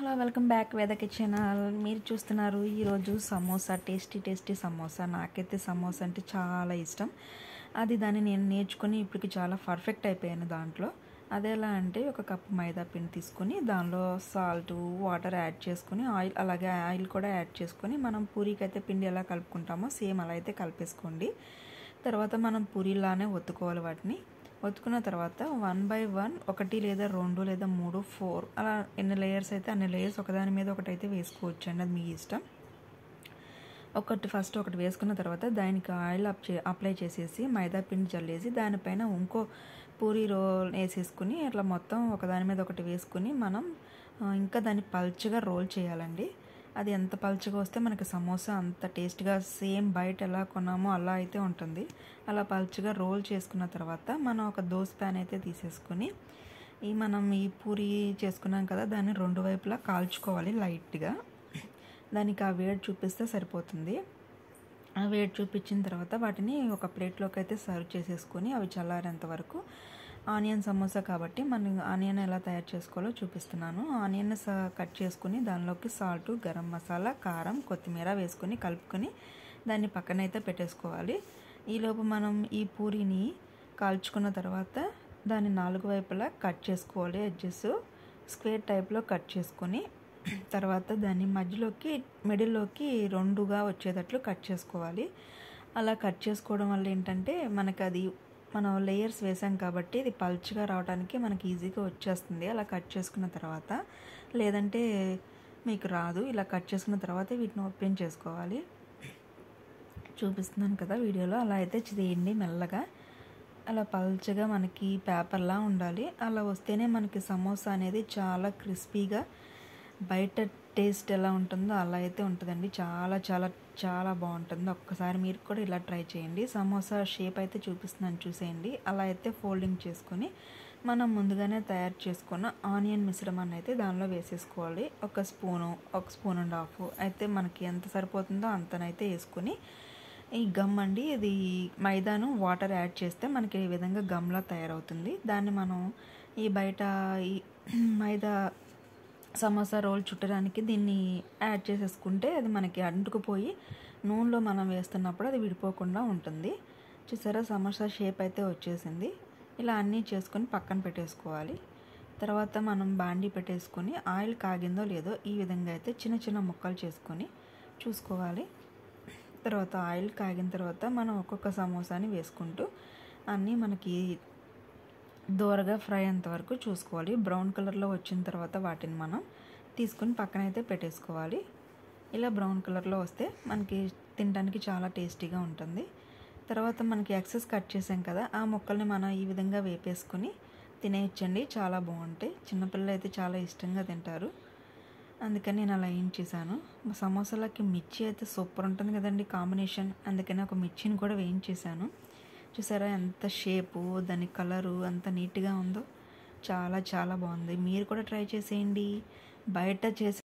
hello welcome back Veda kitchen మీరు చూస్తున్నారు ఈరోజు సమోసా టేస్టీ టేస్టీ సమోసా నాకైతే సమోసా అంటే చాలా ఇష్టం అది దాన్ని నేను నేర్చుకుని ఇప్పటికి చాలా పర్ఫెక్ట్ అయిపోయాను దాంట్లో అది ఎలా అంటే ఒక కప్పు మైదా పిండి తీసుకొని దానిలో సాల్ట్ వాటర్ యాడ్ చేసుకొని ఆయిల్ అలాగే ఆయిల్ కూడా యాడ్ చేసుకొని మనం పూరీకి అయితే పిండి ఎలా కలుపుకుంటామో సేమ్ అలా అయితే కలిపేసుకోండి తర్వాత మనం పూరీలానే ఒత్తుకోవాలి వాటిని ఒత్తుకున్న తర్వాత వన్ బై వన్ ఒకటి లేదా రెండు లేదా మూడు ఫోర్ అలా ఎన్ని లేయర్స్ అయితే అన్ని లేయర్స్ ఒకదాని మీద ఒకటి అయితే వేసుకోవచ్చు అండి అది మీ ఇష్టం ఒకటి ఫస్ట్ ఒకటి వేసుకున్న తర్వాత దానికి ఆయిల్ అప్ చే అప్లై చేసేసి మైదా పిండి చల్లేసి దానిపైన ఇంకో పూరి రోల్ వేసేసుకుని అట్లా మొత్తం ఒకదాని మీద ఒకటి వేసుకుని మనం ఇంకా దాన్ని పల్చగా రోల్ చేయాలండి అది ఎంత పల్చగా వస్తే మనకి సమోసా అంత టేస్ట్గా సేమ్ బయట ఎలా కొన్నామో అలా అయితే ఉంటుంది అలా పల్చగా రోల్ చేసుకున్న తర్వాత మనం ఒక దోశ ప్యాన్ అయితే తీసేసుకొని ఈ మనం ఈ పూరి చేసుకున్నాం కదా దాన్ని రెండు వైపులా కాల్చుకోవాలి లైట్గా దానికి ఆ వేడి చూపిస్తే సరిపోతుంది ఆ వేడి చూపించిన తర్వాత వాటిని ఒక ప్లేట్లోకి అయితే సర్వ్ చేసేసుకొని అవి చల్లారేంత వరకు ఆనియన్ సమోసా కాబట్టి మనం ఆనియన్ ఎలా తయారు చేసుకోవాలో చూపిస్తున్నాను ఆనియన్ కట్ చేసుకుని దానిలోకి సాల్ట్ గరం మసాలా కారం కొత్తిమీర వేసుకొని కలుపుకొని దాన్ని పక్కనైతే పెట్టేసుకోవాలి ఈలోపు మనం ఈ పూరిని కాల్చుకున్న తర్వాత దాన్ని నాలుగు వైపులా కట్ చేసుకోవాలి ఎడ్జెస్ స్క్వేర్ టైప్లో కట్ చేసుకొని తర్వాత దాన్ని మధ్యలోకి మిడిల్లోకి రెండుగా వచ్చేటట్లు కట్ చేసుకోవాలి అలా కట్ చేసుకోవడం వల్ల ఏంటంటే మనకి అది మనం లేయర్స్ వేసాం కాబట్టి ఇది పల్చగా రావడానికి మనకి ఈజీగా వచ్చేస్తుంది అలా కట్ చేసుకున్న తర్వాత లేదంటే మీకు రాదు ఇలా కట్ చేసుకున్న తర్వాత వీటిని ఓపెన్ చేసుకోవాలి చూపిస్తున్నాను కదా వీడియోలో అలా అయితే చేయండి మెల్లగా అలా పల్చగా మనకి పేపర్లా ఉండాలి అలా వస్తేనే మనకి సమోసా అనేది చాలా క్రిస్పీగా బయట టేస్ట్ ఎలా ఉంటుందో అలా అయితే ఉంటుందండి చాలా చాలా చాలా బాగుంటుంది ఒక్కసారి మీరు కూడా ఇలా ట్రై చేయండి సమోసా షేప్ అయితే చూపిస్తున్నాను చూసేయండి అలా అయితే ఫోల్డింగ్ చేసుకొని మనం ముందుగానే తయారు చేసుకున్న ఆనియన్ మిశ్రమాన్ని అయితే దానిలో వేసేసుకోవాలి ఒక స్పూను ఒక స్పూన్ అండ్ హాఫ్ అయితే మనకి ఎంత సరిపోతుందో అంతనైతే వేసుకొని ఈ గమ్ అండి ఇది మైదాను వాటర్ యాడ్ చేస్తే మనకి ఈ విధంగా గమ్లా తయారవుతుంది దాన్ని మనం ఈ బయట ఈ మైదా సమోసా రోల్ చుట్టడానికి దీన్ని యాడ్ చేసేసుకుంటే అది మనకి అంటుకుపోయి నూనెలో మనం వేస్తున్నప్పుడు అది విడిపోకుండా ఉంటుంది చూసారా సమోసా షేప్ అయితే వచ్చేసింది ఇలా అన్నీ చేసుకొని పక్కన పెట్టేసుకోవాలి తర్వాత మనం బాండీ పెట్టేసుకొని ఆయిల్ కాగిందో లేదో ఈ విధంగా అయితే చిన్న చిన్న ముక్కలు చేసుకొని చూసుకోవాలి తర్వాత ఆయిల్ కాగిన తర్వాత మనం ఒక్కొక్క సమోసాని వేసుకుంటూ అన్నీ మనకి దూరగా ఫ్రై అయ్యేంత వరకు చూసుకోవాలి బ్రౌన్ కలర్లో వచ్చిన తర్వాత వాటిని మనం తీసుకొని పక్కనైతే పెట్టేసుకోవాలి ఇలా బ్రౌన్ కలర్లో వస్తే మనకి తినడానికి చాలా టేస్టీగా ఉంటుంది తర్వాత మనకి ఎక్సెస్ కట్ చేసాం కదా ఆ ముక్కల్ని మనం ఈ విధంగా వేపేసుకొని తినేయచ్చండి చాలా బాగుంటాయి చిన్నపిల్లలు అయితే చాలా ఇష్టంగా తింటారు అందుకని నేను అలా ఏం చేశాను సమోసాలకి మిర్చి అయితే సూపర్ ఉంటుంది కదండి కాంబినేషన్ అందుకని ఒక మిర్చిని కూడా వేయించేసాను చూసారా ఎంత షేపు దాని కలరు అంత నీట్గా ఉందో చాలా చాలా బాగుంది మీరు కూడా ట్రై చేసేయండి బయట చేసే